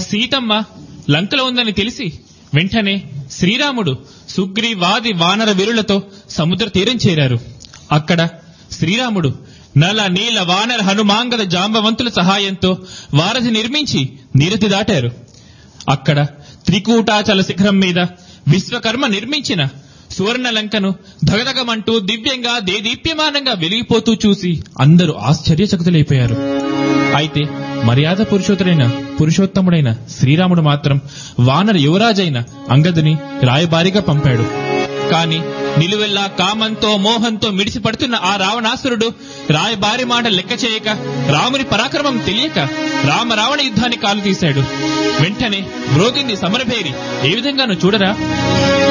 సీతమ్మ లంకలో ఉందని తెలిసి వెంటనే శ్రీరాముడు సుగ్రీవాది వానర వీరులతో సముద్ర తీరం చేరారు అక్కడ శ్రీరాముడు నల నీల వానర హనుమాంగద జాంబవంతుల సహాయంతో వారధి నిర్మించి నీరతి దాటారు అక్కడ త్రికూటాచల శిఖరం మీద విశ్వకర్మ నిర్మించిన సువర్ణ లంకను ధగధగమంటూ దివ్యంగా దేదీప్యమానంగా వెలిగిపోతూ చూసి అందరూ ఆశ్చర్యచకితులైపోయారు అయితే మర్యాద పురుషోత్తరైన పురుషోత్తముడైన శ్రీరాముడు మాత్రం వానర యువరాజైన అంగదుని రాయబారిగా పంపాడు కాని నిలువెల్లా కామంతో మోహంతో మిడిసి పడుతున్న ఆ రావణాసురుడు రాయబారి మాట లెక్క చేయక రాముని పరాక్రమం తెలియక రామ రావణ యుద్ధాన్ని కాలు తీశాడు వెంటనే మ్రోగింది సమరభేరి ఏ విధంగానూ చూడరా